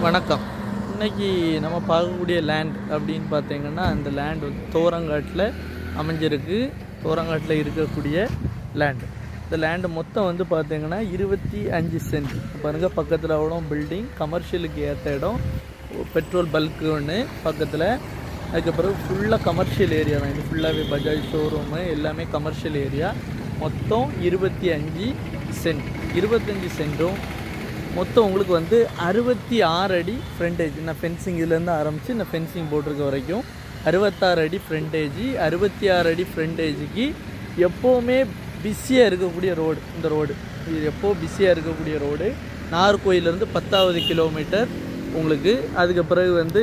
வணக்கம் இன்னைக்கு நம்ம பார்க்கக்கூடிய லேண்ட் அப்படின்னு பார்த்தீங்கன்னா அந்த லேண்ட் வந்து தோரங்காட்டில் அமைஞ்சிருக்கு தோரங்காட்டில் இருக்கக்கூடிய லேண்ட் இந்த லேண்டு மொத்தம் வந்து பார்த்தீங்கன்னா இருபத்தி அஞ்சு சென்ட் பாருங்கள் பக்கத்தில் அவ்வளோ பில்டிங் கமர்ஷியலுக்கு ஏற்ற இடம் பெட்ரோல் பல்க்கு ஒன்று பக்கத்தில் அதுக்கப்புறம் ஃபுல்லாக கமர்ஷியல் ஏரியா தான் இது ஃபுல்லாகவே பஜாஜ் ஷோரூமு எல்லாமே கமர்ஷியல் ஏரியா மொத்தம் இருபத்தி அஞ்சு சென்ட் இருபத்தஞ்சி சென்ட்டும் மொத்தம் உங்களுக்கு வந்து அறுபத்தி ஆறு அடி ஃப்ரண்டேஜ் நான் ஃபென்சிங் இதுலேருந்து ஆரம்பித்து இந்த ஃபென்சிங் போட்டிருக்க வரைக்கும் அறுபத்தாறு அடி ஃப்ரண்டேஜ் அறுபத்தி ஆறு அடி ஃப்ரண்டேஜுக்கு எப்போவுமே பிஸியாக இருக்கக்கூடிய ரோடு இந்த ரோடு இது எப்போ பிஸியாக இருக்கக்கூடிய ரோடு நாகர்கோயிலேருந்து பத்தாவது கிலோமீட்டர் உங்களுக்கு அதுக்கு பிறகு வந்து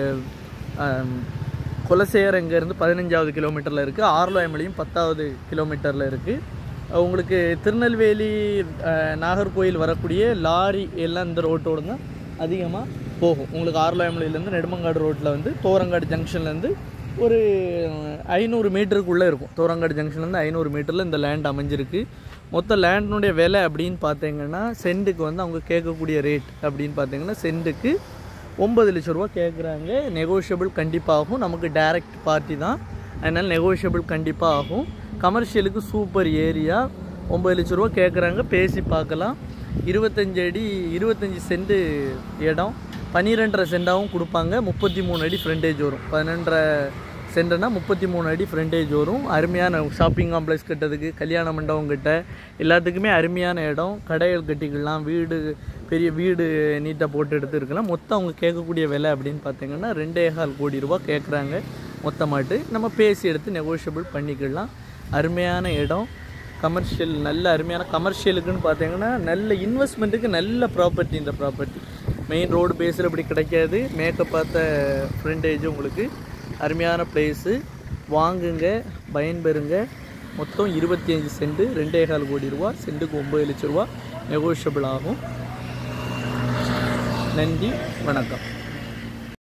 ஆம், குலசேகர் இங்கேருந்து பதினஞ்சாவது கிலோமீட்டரில் இருக்குது ஆர்லாயமலையும் பத்தாவது கிலோமீட்டரில் இருக்குது உங்களுக்கு திருநெல்வேலி அஹ், நாகர்கோயில் வரக்கூடிய லாரி எல்லாம் இந்த ரோட்டோடு தான் அதிகமாக போகும் உங்களுக்கு ஆர்லாயமலையிலேருந்து நெடுமங்காடு ரோட்டில் வந்து தோரங்காடு ஜங்ஷன்லேருந்து ஒரு ஐநூறு மீட்டருக்குள்ளே இருக்கும் தோரங்காடு ஜங்ஷன்லேருந்து ஐநூறு மீட்டரில் இந்த லேண்ட் அமைஞ்சிருக்கு மொத்த லேண்டினுடைய விலை அப்படின்னு பார்த்தீங்கன்னா சென்ட்டுக்கு வந்து அவங்க கேட்கக்கூடிய ரேட் அப்படின்னு பார்த்தீங்கன்னா சென்ட்டுக்கு ஒம்பது லட்ச ரூபா கேட்குறாங்க நெகோஷியபிள் கண்டிப்பாக ஆகும் நமக்கு டைரக்ட் பார்ட்டி தான் அதனால் நெகோஷியபிள் கண்டிப்பாக ஆகும் கமர்ஷியலுக்கு சூப்பர் ஏரியா ஒம்பது லட்ச ரூபா கேட்குறாங்க பேசி பார்க்கலாம் இருபத்தஞ்சு அடி இருபத்தஞ்சி சென்ட் இடம் பன்னிரெண்டரை சென்டாகவும் கொடுப்பாங்க முப்பத்தி மூணு அடி ஃப்ரண்டேஜ் வரும் பதினெண்டரை சென்டர்னா முப்பத்தி மூணு அடி ஃப்ரண்டேஜ் வரும் அருமையான ஷாப்பிங் காம்ப்ளெக்ஸ் கட்டுறதுக்கு கல்யாண மண்டபம் கட்ட எல்லாத்துக்குமே அருமையான இடம் கடைகள் கட்டிக்கலாம் வீடு பெரிய வீடு நீட்டாக போட்டு எடுத்து இருக்கலாம் மொத்தம் அவங்க கேட்கக்கூடிய விலை அப்படின்னு பார்த்தீங்கன்னா ரெண்டே கால் கோடி ரூபா கேட்குறாங்க மொத்தமாட்டு நம்ம பேசி எடுத்து நெகோஷியபிள் பண்ணிக்கலாம் அருமையான இடம் கமர்ஷியல் நல்ல அருமையான கமர்ஷியலுக்குன்னு பார்த்தீங்கன்னா நல்ல இன்வெஸ்ட்மெண்ட்டுக்கு நல்ல ப்ராப்பர்ட்டி இந்த ப்ராப்பர்ட்டி மெயின் ரோடு பேஸில் இப்படி கிடைக்காது மேக்கப் பார்த்த ஃப்ரண்டேஜ் உங்களுக்கு அருமையான பிளேஸு வாங்குங்க பயன்பெறுங்க மொத்தம் இருபத்தி அஞ்சு சென்ட் ரெண்டே கால் கோடி ரூபா சென்ட்டுக்கு ஒம்பது லட்ச ரூபா நெகோஷியபிள் ஆகும் நன்றி வணக்கம்